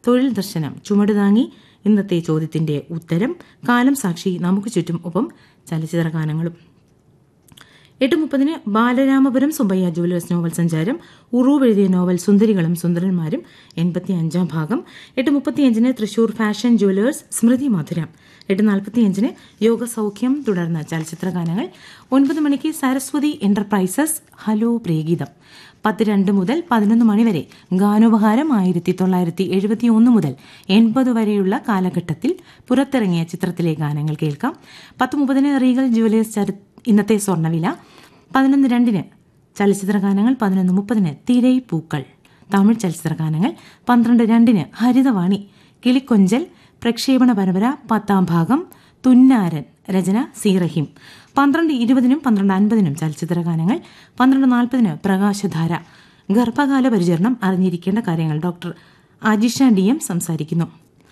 തൊഴിൽ ദർശനം ചുമട് താങ്ങി ഇന്നത്തെ ചോദ്യത്തിന്റെ ഉത്തരം കാലം സാക്ഷി നമുക്ക് ചുറ്റും ഒപ്പം ചലച്ചിത്ര ഗാനങ്ങളും എട്ട് മുപ്പതിന് ബാലരാമപുരം സുബയ്യ ജുവലേഴ്സ് നോവൽ സഞ്ചാരം ഉറൂവ് എഴുതിയ നോവൽ സുന്ദരികളും സുന്ദരന്മാരും എൺപത്തി അഞ്ചാം ഭാഗം എട്ട് മുപ്പത്തിയഞ്ചിന് തൃശൂർ ഫാഷൻ ജുവലേഴ്സ് സ്മൃതി മധുരം എട്ട് നാൽപ്പത്തിയഞ്ചിന് യോഗ സൗഖ്യം തുടർന്ന് ചലച്ചിത്ര ഗാനങ്ങൾ ഒൻപത് മണിക്ക് സരസ്വതി എന്റർപ്രൈസസ് ഹലോ പ്രിയഗീതം പത്ത് രണ്ട് മുതൽ പതിനൊന്ന് മണിവരെ ഗാനോപഹാരം ആയിരത്തി തൊള്ളായിരത്തി എഴുപത്തി ഒന്ന് മുതൽ എൺപത് വരെയുള്ള കാലഘട്ടത്തിൽ പുറത്തിറങ്ങിയ ചിത്രത്തിലെ ഗാനങ്ങൾ കേൾക്കാം പത്ത് മുപ്പതിന് റീഗൽ ജുവലേഴ്സ് ചരി ഇന്നത്തെ സ്വർണ്ണവില പതിനൊന്ന് രണ്ടിന് ചലച്ചിത്ര ഗാനങ്ങൾ പതിനൊന്ന് മുപ്പതിന് തിരൈ പൂക്കൾ തമിഴ് ചലച്ചിത്ര ഗാനങ്ങൾ പന്ത്രണ്ട് രണ്ടിന് ഹരിതവാണി കിളിക്കൊഞ്ചൽ പ്രക്ഷേപണ പരമ്പര പത്താം ഭാഗം തുന്നാരൻ രചന സി റഹീം പന്ത്രണ്ട് ഇരുപതിനും പന്ത്രണ്ട് അൻപതിനും ചലച്ചിത്ര ഗാനങ്ങൾ പന്ത്രണ്ട് നാൽപ്പതിന് പ്രകാശധാര ഗർഭകാല പരിചരണം അറിഞ്ഞിരിക്കേണ്ട കാര്യങ്ങൾ ഡോക്ടർ അജിഷ ഡി എം സംസാരിക്കുന്നു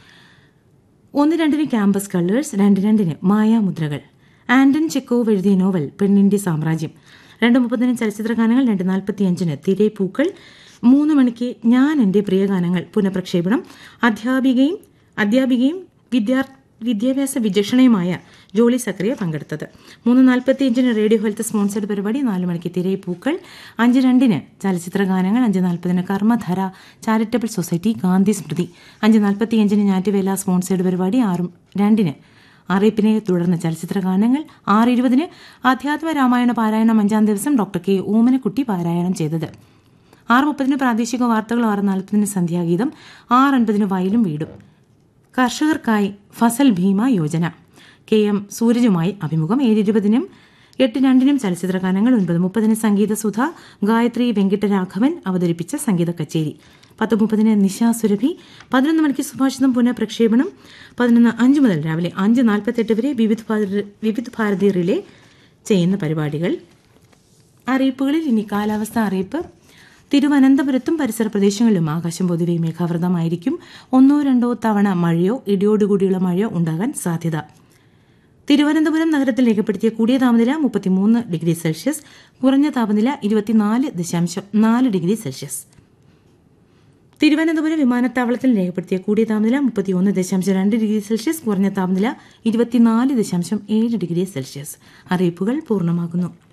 ഒന്ന് രണ്ടിന് ക്യാമ്പസ് കളേഴ്സ് രണ്ട് രണ്ടിന് മായാമുദ്രകൾ ആന്റൺ ചെക്കോവ് എഴുതിയ നോവൽ പെണ്ണിന്റെ സാമ്രാജ്യം രണ്ട് മുപ്പതിന് ചലച്ചിത്ര ഗാനങ്ങൾ രണ്ട് നാൽപ്പത്തിയഞ്ചിന് തിരേ പൂക്കൾ മൂന്ന് മണിക്ക് ഞാൻ എൻ്റെ പ്രിയ ഗാനങ്ങൾ പുനഃപ്രക്ഷേപണം അധ്യാപികയും അധ്യാപികയും വിദ്യാർത്ഥി വിദ്യാഭ്യാസ വിചക്ഷണയുമായ ജോളി സക്രിയ പങ്കെടുത്തത് മൂന്ന് നാൽപ്പത്തിയഞ്ചിന് റേഡിയോ ഹെൽത്ത് സ്പോൺസർഡ് പരിപാടി നാല് മണിക്ക് തിരേ പൂക്കൾ അഞ്ച് രണ്ടിന് ചലച്ചിത്ര ഗാനങ്ങൾ അഞ്ച് നാൽപ്പതിന് കർമ്മധര ചാരിറ്റബിൾ സൊസൈറ്റി ഗാന്ധി സ്മൃതി അഞ്ച് നാൽപ്പത്തിയഞ്ചിന് ഞാറ്റുവേല സ്പോൺസേഡ് പരിപാടി ആറും രണ്ടിന് അറിയിപ്പിനെ തുടർന്ന് ചലച്ചിത്ര ഗാനങ്ങൾ ആറ് ഇരുപതിന് അധ്യാത്മ രാമായണ പാരായണം അഞ്ചാം ദിവസം ഡോക്ടർ കെ ഓമനക്കുട്ടി പാരായണം ചെയ്തത് ആറ് മുപ്പതിന് പ്രാദേശിക വാർത്തകൾ ആറ് നാൽപ്പതിന് സന്ധ്യാഗീതം ആറ് അൻപതിന് വയലും വീടും കർഷകർക്കായി ഫസൽ ഭീമ യോജന കെ എം സൂരജുമായി അഭിമുഖം ഏഴ് ഇരുപതിനും എട്ട് രണ്ടിനും ചലച്ചിത്ര ഗാനങ്ങൾ ഒൻപത് മുപ്പതിന് സംഗീത സുധ ഗായത്രി വെങ്കിട്ടരാഘവൻ അവതരിപ്പിച്ച സംഗീത കച്ചേരി പത്ത് മുപ്പതിന് നിശാ സുരഭി പതിനൊന്ന് മണിക്ക് സുഭാഷിതം പുനഃപ്രക്ഷേപണം പതിനൊന്ന് അഞ്ച് മുതൽ രാവിലെ അഞ്ച് നാൽപ്പത്തെട്ട് വരെ വിവിധ ഭാരതി വിവിധ ഭാരതി റിലേ ചെയ്യുന്ന പരിപാടികൾ അറിയിപ്പുകളിൽ ഇനി കാലാവസ്ഥ അറിയിപ്പ് തിരുവനന്തപുരത്തും പരിസര പ്രദേശങ്ങളിലും ആകാശം പൊതുവെ മേഘാവൃതമായിരിക്കും ഒന്നോ രണ്ടോ തവണ മഴയോ ഇടിയോടുകൂടിയുള്ള മഴയോ ഉണ്ടാകാൻ സാധ്യത തിരുവനന്തപുരം നഗരത്തിൽ രേഖപ്പെടുത്തിയ കൂടിയ താപനില മുപ്പത്തിമൂന്ന് ഡിഗ്രി സെൽഷ്യസ് കുറഞ്ഞ താപനില ഇരുപത്തിനാല് ദശാംശം നാല് ഡിഗ്രി സെൽഷ്യസ് തിരുവനന്തപുരം വിമാനത്താവളത്തിൽ രേഖപ്പെടുത്തിയ കൂടിയ താപനില മുപ്പത്തിയൊന്ന് ദശാംശം രണ്ട് ഡിഗ്രി സെൽഷ്യസ് കുറഞ്ഞ താപനില ഇരുപത്തിനാല് ദശാംശം ഏഴ് ഡിഗ്രി സെൽഷ്യസ് അറിയിപ്പുകൾ പൂർണ്ണമാകുന്നു